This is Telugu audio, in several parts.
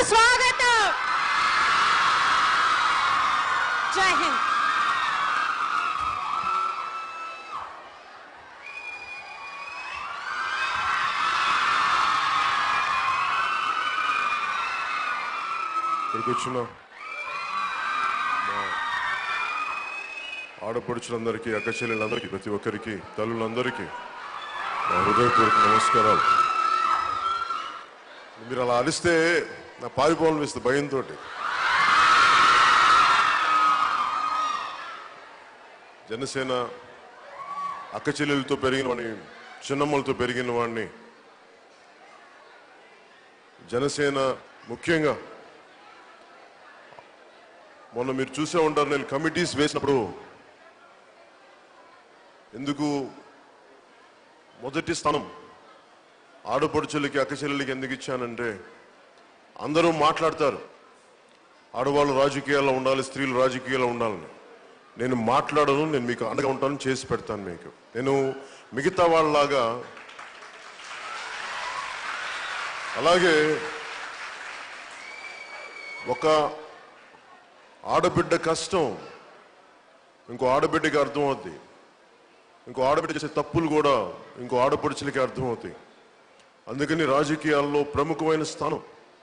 స్వాగతం జై హింద్ ఇక్కడికి వచ్చిన మా ఆడపడుచులందరికీ అక్క చెల్లెలందరికీ ప్రతి ఒక్కరికి తల్లులందరికీ నా హృదయపూర్వక నమస్కారాలు మీరు అలా అరిస్తే నా పారిపోవాలనిపిస్తుంది భయంతో జనసేన అక్క చెల్లెలతో పెరిగిన వాడిని చిన్నమ్మలతో పెరిగిన వాడిని జనసేన ముఖ్యంగా మొన్న మీరు చూసే ఉంటారు నేను కమిటీస్ వేసినప్పుడు ఎందుకు మొదటి స్థానం ఆడపడుచులకి అక్కచెల్లెలకి ఎందుకు ఇచ్చానంటే అందరూ మాట్లాడతారు ఆడవాళ్ళు రాజకీయాల్లో ఉండాలి స్త్రీలు రాజకీయాల్లో ఉండాలని నేను మాట్లాడను నేను మీకు అండగా ఉంటాను చేసి పెడతాను మీకు నేను మిగతా వాళ్ళలాగా అలాగే ఒక ఆడబిడ్డ కష్టం ఇంకో ఆడబిడ్డకి అర్థమవుద్ది ఇంకో ఆడబిడ్డ చేసే తప్పులు కూడా ఇంకో ఆడపడుచులకి అర్థమవుతాయి అందుకని రాజకీయాల్లో ప్రముఖమైన స్థానం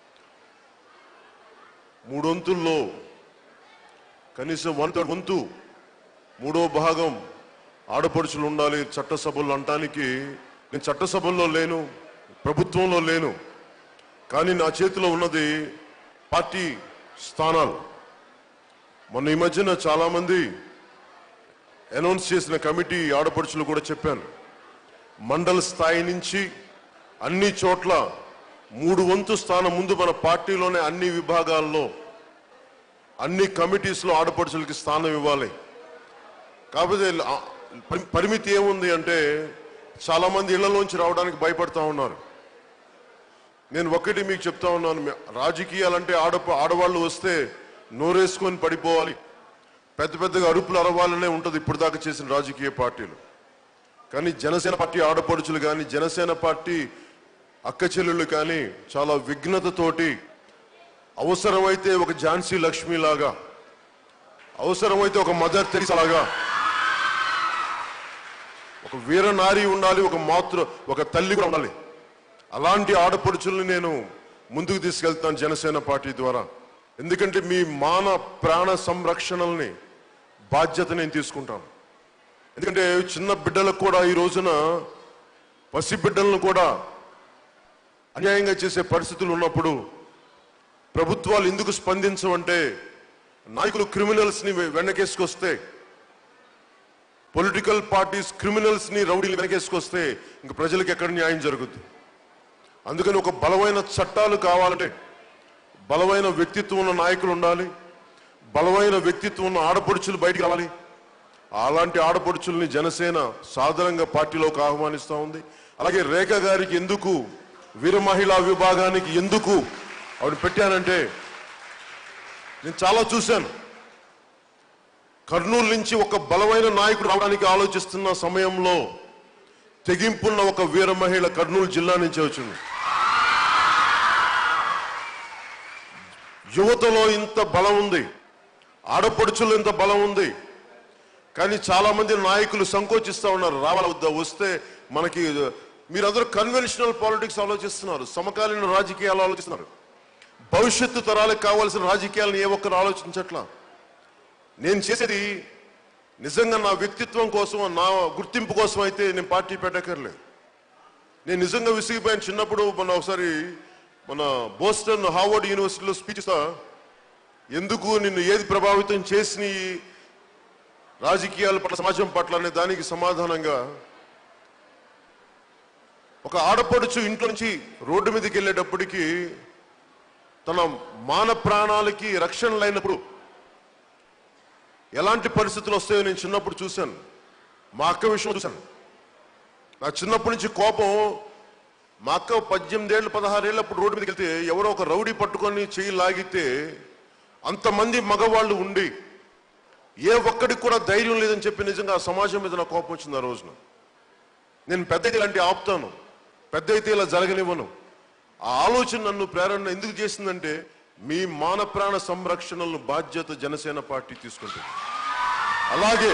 మూడొంతుల్లో కనీసం వన్ థర్డ్ వంతు మూడో భాగం ఆడపడుచులు ఉండాలి చట్టసభలు అనటానికి నేను చట్టసభల్లో లేను ప్రభుత్వంలో లేను కానీ నా చేతిలో ఉన్నది పార్టీ స్థానాలు మొన్న ఈ మధ్యన చాలా మంది అనౌన్స్ చేసిన కమిటీ ఆడపడుచులు కూడా చెప్పాను మండల స్థాయి నుంచి అన్ని చోట్ల మూడు వంతు స్థానం ముందు మన పార్టీలోనే అన్ని విభాగాల్లో అన్ని కమిటీస్లో ఆడపడుచులకి స్థానం ఇవ్వాలి కాకపోతే ఆ పరి- పరిమితి ఏముంది అంటే చాలా మంది ఇళ్లలోంచి రావడానికి భయపడతా ఉన్నారు నేను ఒకటి మీకు చెప్తా ఉన్నాను మీ- రాజకీయాలంటే ఆడ ఆడవాళ్ళు వస్తే నోరేసుకొని పడిపోవాలి పెద్ద పెద్దగా అరుపులు అరవాలనే ఉంటుంది ఇప్పుడు దాకా చేసిన రాజకీయ పార్టీలు కానీ జనసేన పార్టీ ఆడపడుచులు కానీ జనసేన పార్టీ అక్క చెల్లెళ్ళు కానీ చాలా విఘ్నతతోటి అవసరమైతే ఒక ఝాన్సీ లక్ష్మి లాగా అవసరమైతే ఒక మదర్ తెరిసా లాగా ఒక వీర నారి ఉండాలి ఒక మాతృ ఒక తల్లి కూడా ఉండాలి అలాంటి ఆడపడుచుల్ని నేను ముందుకు తీసుకెళ్తాను జనసేన పార్టీ ద్వారా ఎందుకంటే మీ మాన ప్రాణ సంరక్షణల్ని బాధ్యత నేను తీసుకుంటాను ఎందుకంటే చిన్న బిడ్డలకు కూడా ఈ రోజున పసి బిడ్డలను కూడా అన్యాయంగా చేసే పరిస్థితులు ఉన్నప్పుడు ప్రభుత్వాలు ఎందుకు స్పందించవంటే నాయకులు క్రిమినల్స్ ని వెనకేసుకొస్తే పొలిటికల్ పార్టీస్ క్రిమినల్స్ ని రౌడీలు వెనకేసుకొస్తే ఇంక ప్రజలకు ఎక్కడ న్యాయం జరుగుద్ది అందుకని ఒక బలమైన చట్టాలు కావాలంటే బలమైన వ్యక్తిత్వం ఉన్న నాయకులు ఉండాలి బలమైన వ్యక్తిత్వం ఉన్న ఆడపడుచులు బయటికి రావాలి అలాంటి ఆడపడుచుల్ని జనసేన సాధారణంగా పార్టీలోకి ఆహ్వానిస్తూ ఉంది అలాగే రేఖ గారికి ఎందుకు వీర మహిళా విభాగానికి ఎందుకు ఆవిడ పెట్టానంటే నేను చాలా చూశాను కర్నూలు నుంచి ఒక బలమైన నాయకుడు రావడానికి ఆలోచిస్తున్న సమయంలో తెగింపున్న ఒక వీర మహిళ కర్నూలు జిల్లా నుంచి వచ్చింది యువతలో ఇంత బలం ఉంది ఆడపడుచులు ఇంత బలం ఉంది కానీ చాలా మంది నాయకులు సంకోచిస్తూ ఉన్నారు రావాల వద్దా వస్తే మనకి మీరందరూ కన్వెన్షనల్ పాలిటిక్స్ ఆలోచిస్తున్నారు సమకాలీన రాజకీయాలు ఆలోచిస్తున్నారు భవిష్యత్తు తరాలకు కావాల్సిన రాజకీయాలను ఏ ఒక్కరు ఆలోచించట్లా నేను చేసేది నిజంగా నా వ్యక్తిత్వం కోసం నా గుర్తింపు కోసం అయితే నేను పార్టీ పెట్టక్కర్లేదు నేను నిజంగా విసిగిపోయాను చిన్నప్పుడు మన ఒకసారి మన బోస్టన్ హార్వర్డ్ యూనివర్సిటీలో స్పీచ్ ఇస్తా ఎందుకు నిన్ను ఏది ప్రభావితం చేసిన ఈ రాజకీయాల పట్ల సమాజం పట్ల అనే దానికి సమాధానంగా ఒక ఆడపడుచు ఇంట్లో నుంచి రోడ్డు మీదకి వెళ్ళేటప్పటికి తన మాన ప్రాణాలకి రక్షణ లేనప్పుడు ఎలాంటి పరిస్థితులు వస్తాయో నేను చిన్నప్పుడు చూశాను మా అక్క విషయం చూశాను నా చిన్నప్పటి నుంచి కోపం మా అక్క పద్దెనిమిదేళ్ళు పదహారేళ్ళు అప్పుడు రోడ్డు మీదకి వెళ్తే ఎవరో ఒక రౌడీ పట్టుకొని చెయ్యి లాగితే అంతమంది మగవాళ్ళు ఉండి ఏ ఒక్కడికి కూడా ధైర్యం లేదని చెప్పి నిజంగా ఆ సమాజం మీద నా కోపం వచ్చింది ఆ రోజున నేను పెద్ద అయితే ఇలాంటి ఆపుతాను పెద్ద అయితే ఇలా జరగనివ్వను ఆ ఆలోచన నన్ను ప్రేరణ ఎందుకు చేసిందంటే మీ మాన ప్రాణ సంరక్షణలను బాధ్యత జనసేన పార్టీ తీసుకుంటుంది అలాగే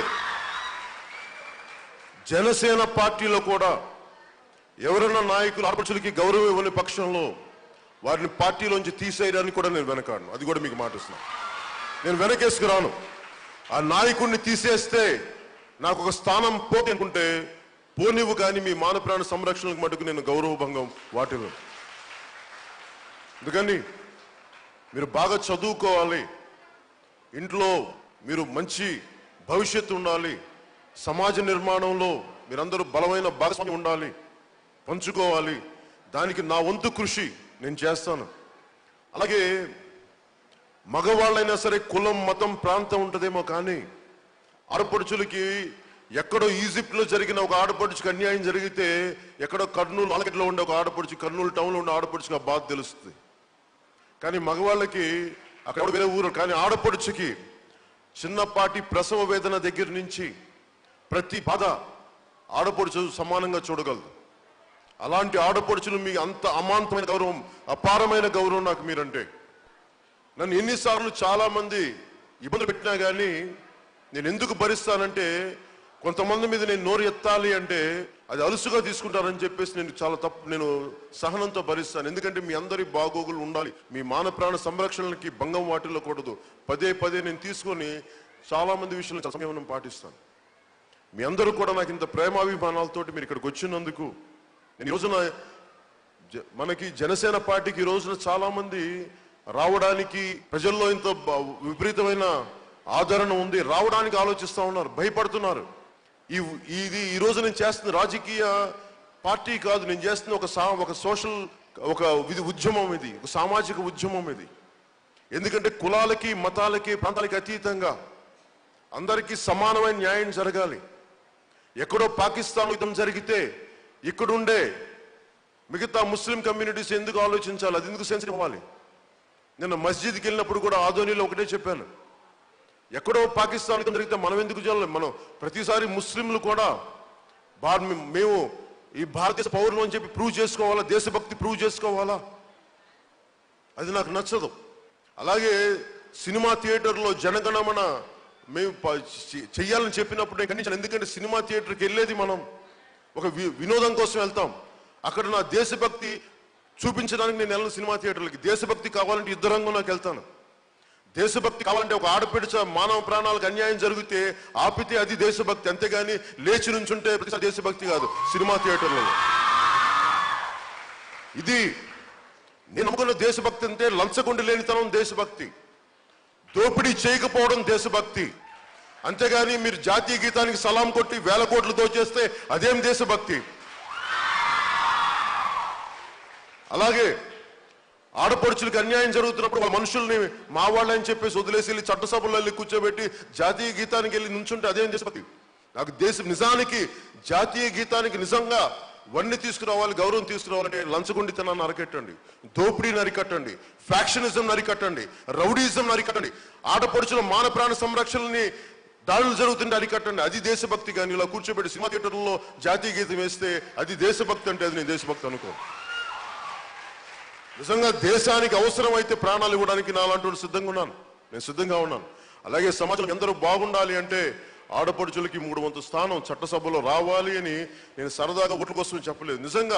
జనసేన పార్టీలో కూడా ఎవరైనా నాయకులు ఆడపడుచులకి గౌరవం ఇవ్వని పక్షంలో వారిని పార్టీలోంచి తీసేయడానికి కూడా నేను వెనకాడను అది కూడా మీకు మాటిస్తున్నాను నేను వెనకేసుకురాను ఆ నాయకుడిని తీసేస్తే నాకు ఒక స్థానం పోటీ అనుకుంటే పోనివ్వు కానీ మీ మాన ప్రాణ సంరక్షణకు మటుకు నేను గౌరవభంగం వాటిలో అందుకని మీరు బాగా చదువుకోవాలి ఇంట్లో మీరు మంచి భవిష్యత్తు ఉండాలి సమాజ నిర్మాణంలో మీరందరూ బలమైన భాగస్వామి ఉండాలి పంచుకోవాలి దానికి నా వంతు కృషి నేను చేస్తాను అలాగే మగవాళ్ళైనా సరే కులం మతం ప్రాంతం ఉంటుందేమో కానీ ఆడపడుచులకి ఎక్కడో ఈజిప్ట్లో జరిగిన ఒక ఆడపడుచుకి అన్యాయం జరిగితే ఎక్కడో కర్నూలు అలకెట్లో ఉండే ఒక ఆడపడుచు కర్నూలు టౌన్లో ఉండే ఆడపడుచుకి ఆ బాధ తెలుస్తుంది కానీ మగవాళ్ళకి అక్కడ వేరే ఊరు కానీ ఆడపడుచుకి చిన్నపాటి ప్రసవ వేదన దగ్గర నుంచి ప్రతి బాధ ఆడపడుచు సమానంగా చూడగలదు అలాంటి ఆడపడుచులు మీ అంత అమాంతమైన గౌరవం అపారమైన గౌరవం నాకు మీరంటే నన్ను ఎన్నిసార్లు చాలా మంది ఇబ్బందులు పెట్టినా కానీ నేను ఎందుకు భరిస్తానంటే కొంతమంది మీద నేను నోరు ఎత్తాలి అంటే అది అలుసుగా తీసుకుంటారని చెప్పేసి నేను చాలా తప్పు నేను సహనంతో భరిస్తాను ఎందుకంటే మీ అందరి బాగోగులు ఉండాలి మీ మాన ప్రాణ సంరక్షణకి భంగం వాటిల్లకూడదు పదే పదే నేను తీసుకొని చాలా మంది విషయంలో చాలా సంయమనం పాటిస్తాను మీ అందరూ కూడా నాకు ఇంత ప్రేమాభిమానాలతోటి మీరు ఇక్కడికి వచ్చినందుకు నేను ఈ రోజున జ- మనకి జనసేన పార్టీకి ఈ రోజున చాలా మంది రావడానికి ప్రజల్లో ఇంత బ- విపరీతమైన ఆదరణ ఉంది రావడానికి ఆలోచిస్తూ ఉన్నారు భయపడుతున్నారు ఈ ఇది ఈ రోజు నేను చేస్తున్న రాజకీయ పార్టీ కాదు నేను చేస్తున్న ఒక సా ఒక సోషల్ ఒక ఇది ఉద్యమం ఇది ఒక సామాజిక ఉద్యమం ఇది ఎందుకంటే కులాలకి మతాలకి ప్రాంతాలకి అతీతంగా అందరికీ సమానమైన న్యాయం జరగాలి ఎక్కడో పాకిస్తాన్ యుద్ధం జరిగితే ఇక్కడుండే మిగతా ముస్లిం కమ్యూనిటీస్ ఎందుకు ఆలోచించాలి అది ఎందుకు సెన్సిటివ్ అవ్వాలి నిన్న మస్జిద్కి వెళ్ళినప్పుడు కూడా ఆదోనిలో ఒకటే చెప్పాను ఎక్కడో పాకిస్తాన్ యుద్ధం జరిగితే మనం ఎందుకు చేయాలి మనం ప్రతిసారి ముస్లింలు కూడా బా మేము ఈ భారతదేశ పౌరులు అని చెప్పి ప్రూవ్ చేసుకోవాలా దేశభక్తి ప్రూవ్ చేసుకోవాలా అది నాకు నచ్చదు అలాగే సినిమా థియేటర్లో జనగణమన మేము ప- చె- చెయ్యాలని చెప్పినప్పుడు నేను ఖండించాను ఎందుకంటే సినిమా థియేటర్కి వెళ్ళేది మనం ఒక వి- వినోదం కోసం వెళ్తాం అక్కడ నా దేశభక్తి చూపించడానికి నేను వెళ్ళను సినిమా థియేటర్లకి దేశభక్తి కావాలంటే యుద్ధ రంగంలోకి వెళ్తాను దేశభక్తి కావాలంటే ఒక ఆడపిడిచ మానవ ప్రాణాలకు అన్యాయం జరిగితే ఆపితే అది దేశభక్తి అంతేగాని లేచి నుంచుంటే ప్రతిసారి దేశభక్తి కాదు సినిమా థియేటర్లలో ఇది నేను నమ్ముకున్న దేశభక్తి అంటే లంచగొండి లేనితనం దేశభక్తి దోపిడీ చేయకపోవడం దేశభక్తి అంతేగాని మీరు జాతీయ గీతానికి సలాం కొట్టి వేల కోట్లు దోచేస్తే అదేం దేశభక్తి అలాగే ఆడపడుచులకు అన్యాయం జరుగుతున్నప్పుడు వాళ్ళ మనుషుల్ని మా వాళ్ళని చెప్పేసి వదిలేసి వెళ్ళి చట్టసభల్లో వెళ్ళి కూర్చోబెట్టి జాతీయ గీతానికి వెళ్ళి నుంచుంటే అదేం దేశభక్తి నాకు దేశం నిజానికి జాతీయ గీతానికి నిజంగా వన్ని తీసుకురావాలి గౌరవం తీసుకురావాలంటే లంచగొండితనాన్ని అరికట్టండి దోపిడీని అరికట్టండి ఫ్యాక్షనిజం అరికట్టండి రౌడీజం అరికట్టండి ఆడపడుచుల మాన ప్రాణ సంరక్షణని దాడులు జరుగుతుంటే అరికట్టండి అది దేశభక్తి కానీ ఇలా కూర్చోబెట్టి సినిమా థియేటర్లో జాతీయ గీతం వేస్తే అది దేశభక్తి అంటే అది నేను దేశభక్తి అనుకో నిజంగా దేశానికి అవసరమైతే ప్రాణాలు ఇవ్వడానికి నా లాంటి సిద్ధంగా ఉన్నాను నేను సిద్ధంగా ఉన్నాను అలాగే సమాజం ఎందరూ బాగుండాలి అంటే ఆడపడుచులకి మూడు వంతు స్థానం చట్టసభలో రావాలి అని నేను సరదాగా ఓట్ల కోసం చెప్పలేదు నిజంగా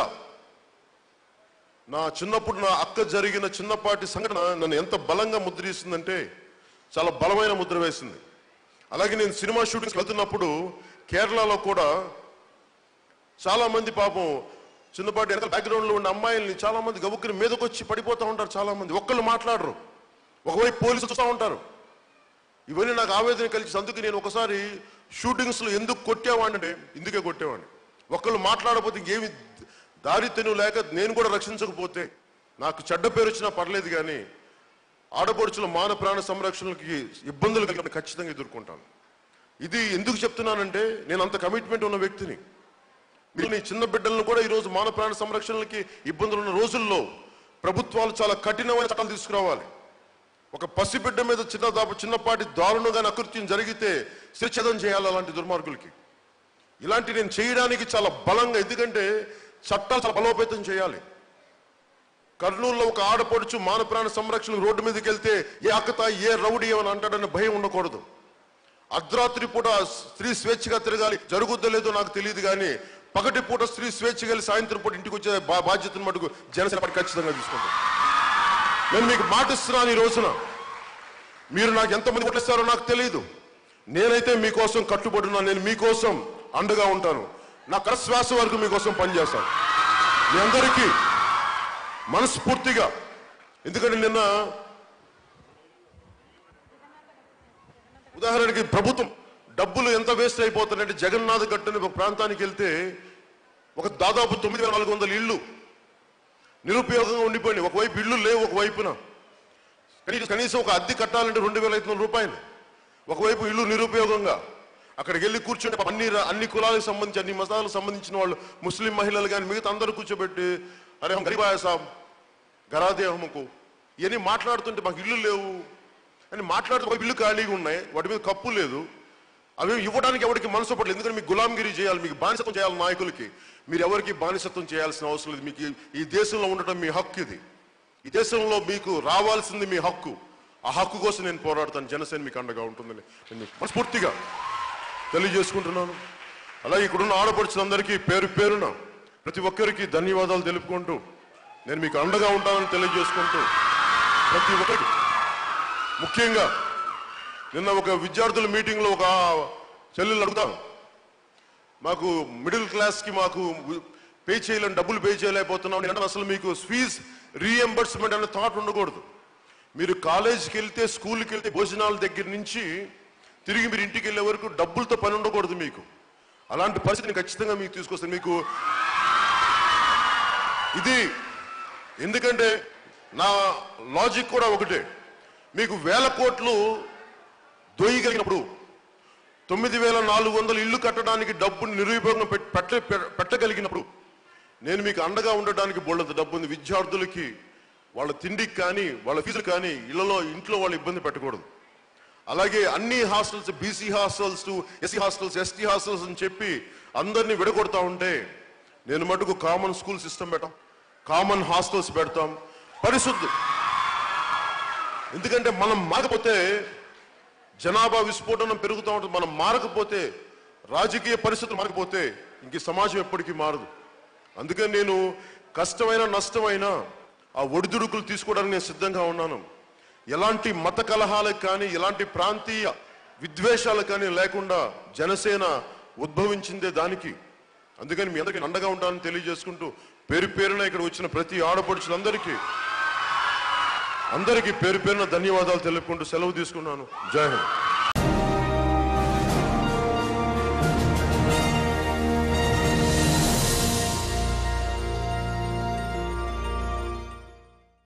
నా చిన్నప్పుడు నా అక్క జరిగిన చిన్నపాటి సంఘటన నన్ను ఎంత బలంగా ముద్రిస్తుందంటే చాలా బలమైన ముద్ర వేసింది అలాగే నేను సినిమా షూటింగ్స్ వెళ్తున్నప్పుడు కేరళలో కూడా చాలా మంది పాపం చిన్నపాటి వెనకాల బ్యాక్గ్రౌండ్ లో ఉన్న అమ్మాయిల్ని చాలా మంది గబుక్కుని మీదకి వచ్చి పడిపోతూ ఉంటారు చాలా మంది ఒక్కళ్ళు మాట్లాడరు ఒకవైపు పోలీసులు చూస్తూ ఉంటారు ఇవన్నీ నాకు ఆవేదన కలిసి అందుకు నేను ఒకసారి షూటింగ్స్ లో ఎందుకు కొట్టేవాడిని అంటే ఇందుకే కొట్టేవాడిని ఒకళ్ళు మాట్లాడకపోతే ఇంకేమి దారి తెను లేక నేను కూడా రక్షించకపోతే నాకు చెడ్డ పేరు వచ్చినా పర్లేదు కానీ ఆడపడుచుల మాన ప్రాణ సంరక్షణకి ఇబ్బందులు కలిగిన ఖచ్చితంగా ఎదుర్కొంటాను ఇది ఎందుకు చెప్తున్నానంటే నేను అంత కమిట్మెంట్ ఉన్న వ్యక్తిని మీరు నీ చిన్న బిడ్డలను కూడా ఈరోజు మాన ప్రాణ సంరక్షణలకి ఇబ్బందులు ఉన్న రోజుల్లో ప్రభుత్వాలు చాలా కఠినమైన చట్టాలు తీసుకురావాలి ఒక పసిబిడ్డ మీద చిన్న దాపు చిన్నపాటి దారుణంగా అకృత్యం జరిగితే శిక్షదం చేయాలి అలాంటి దుర్మార్గులకి ఇలాంటి నేను చేయడానికి చాలా బలంగా ఎందుకంటే చట్టాలు చాలా బలోపేతం చేయాలి కర్నూలులో ఒక ఆడపడుచు మాన ప్రాణ సంరక్షణ రోడ్డు మీదకి వెళ్తే ఏ అక్కత ఏ రౌడీ ఏమని అంటాడన్న భయం ఉండకూడదు అర్ధరాత్రి పూట స్త్రీ స్వేచ్ఛగా తిరగాలి జరుగుద్దో లేదో నాకు తెలియదు కానీ పగటి పూట స్త్రీ స్వేచ్ఛగా వెళ్ళి సాయంత్రం పూట ఇంటికి వచ్చే బా బాధ్యతను మటుకు జనసేన పార్టీ ఖచ్చితంగా తీసుకుంటాం నేను మీకు మాటిస్తున్నాను ఈ రోజున మీరు నాకు ఎంతమంది కొట్టిస్తారో నాకు తెలియదు నేనైతే మీకోసం కట్టుబడి ఉన్నాను నేను మీకోసం అండగా ఉంటాను నా కరశ్వాస వరకు మీకోసం పనిచేస్తాను మీ అందరికీ మనస్ఫూర్తిగా ఎందుకంటే నిన్న ఉదాహరణకి ప్రభుత్వం డబ్బులు ఎంత వేస్ట్ అయిపోతున్నాయంటే జగన్నాథ్ గట్టు అనే ఒక ప్రాంతానికి వెళ్తే ఒక దాదాపు తొమ్మిది వేల నాలుగు వందల ఇళ్ళు నిరుపయోగంగా ఉండిపోయినాయి ఒకవైపు ఇళ్ళు లేవు ఒకవైపున కనీసం కనీసం ఒక అద్దె కట్టాలంటే రెండు వేల ఐదు వందల రూపాయలు ఒకవైపు ఇల్లు నిరుపయోగంగా అక్కడికి వెళ్ళి కూర్చుంటే పాపం అన్ని ర- అన్ని కులాలకు సంబంధించి అన్ని మతాలకు సంబంధించిన వాళ్ళు ముస్లిం మహిళలు కానీ మిగతా అందరూ కూర్చోబెట్టి అరే హమ్ గరీబ్ ఆయా సాబ్ గరాదే హమకు ఇవన్నీ మాట్లాడుతుంటే మాకు ఇల్లు లేవు అని మాట్లాడుతూ ఒక ఇల్లు ఖాళీగా ఉన్నాయి వాటి మీద కప్పు లేదు అవి ఇవ్వడానికి ఎవరికి మనసు పడలేదు ఎందుకంటే మీకు గులాంగిరి చేయాలి మీకు బానిసత్వం చేయాలి నాయకులకి మీరు ఎవరికి బానిసత్వం చేయాల్సిన అవసరం లేదు మీకు ఈ- ఈ దేశంలో ఉండటం మీ హక్కు ఇది ఈ దేశంలో మీకు రావాల్సింది మీ హక్కు ఆ హక్కు కోసం నేను పోరాడతాను జనసేన మీకు అండగా ఉంటుందని నేను మీకు మనస్ఫూర్తిగా తెలియజేసుకుంటున్నాను అలాగే ఇక్కడున్న ఆడపడుచులందరికీ పేరు పేరున ప్రతి ఒక్కరికి ధన్యవాదాలు తెలుపుకుంటూ నేను మీకు అండగా ఉంటానని తెలియజేసుకుంటూ ప్రతి ఒక్కరికి ముఖ్యంగా నిన్న ఒక విద్యార్థుల మీటింగ్లో ఒక చెల్లెలు అడుగుతాను మాకు మిడిల్ క్లాస్కి మాకు పే చేయలేని డబ్బులు పే చేయలేకపోతున్నాం అంటే అసలు మీకు ఫీజ్ రీఎంబర్స్మెంట్ అనే థాట్ ఉండకూడదు మీరు కాలేజీకి వెళ్తే స్కూల్కి వెళ్తే భోజనాల దగ్గర నుంచి తిరిగి మీరు ఇంటికి వెళ్ళే వరకు డబ్బులతో పని ఉండకూడదు మీకు అలాంటి పరిస్థితిని ఖచ్చితంగా మీకు తీసుకొస్తాను మీకు ఇది ఎందుకంటే నా లాజిక్ కూడా ఒకటే మీకు వేల కోట్లు దొయ్యగలిగినప్పుడు తొమ్మిది వేల నాలుగు వందలు ఇల్లు కట్టడానికి డబ్బుని నిరుపయోగం పెట్- పెట్ట పె- పెట్టగలిగినప్పుడు నేను మీకు అండగా ఉండడానికి బోళ్ళంత డబ్బు ఉంది విద్యార్థులకి వాళ్ళ తిండికి కానీ వాళ్ళ ఫీజులు కానీ ఇళ్లలో ఇంట్లో వాళ్ళు ఇబ్బంది పెట్టకూడదు అలాగే అన్ని hostels BC hostels SC hostels ST hostels అని చెప్పి అందరినీ విడగొడతా ఉంటే నేను మటుకు కామన్ స్కూల్ సిస్టమ్ పెడతాం కామన్ హాస్టల్స్ పెడతాం పరిశుద్ధి ఎందుకంటే మనం మారకపోతే జనాభా విస్ఫోటనం పెరుగుతూ ఉంటుంది మనం మారకపోతే రాజకీయ పరిస్థితులు మారకపోతే ఇంక ఈ సమాజం ఎప్పటికీ మారదు అందుకని నేను కష్టమైన నష్టమైన ఆ ఒడిదుడుకులు తీసుకోవడానికి నేను సిద్ధంగా ఉన్నాను ఎలాంటి మత కలహాలకు కానీ ఎలాంటి ప్రాంతీయ విద్వేషాలకు కానీ లేకుండా జనసేన ఉద్భవించిందే దానికి అందుకని మీ అందరికీ అండగా ఉంటానని తెలియజేసుకుంటూ పేరు పేరున ఇక్కడ వచ్చిన ప్రతి ఆడపడుచులందరికీ అందరికీ పేరు పేరున ధన్యవాదాలు తెలుపుకుంటూ సెలవు తీసుకున్నాను జై హింద్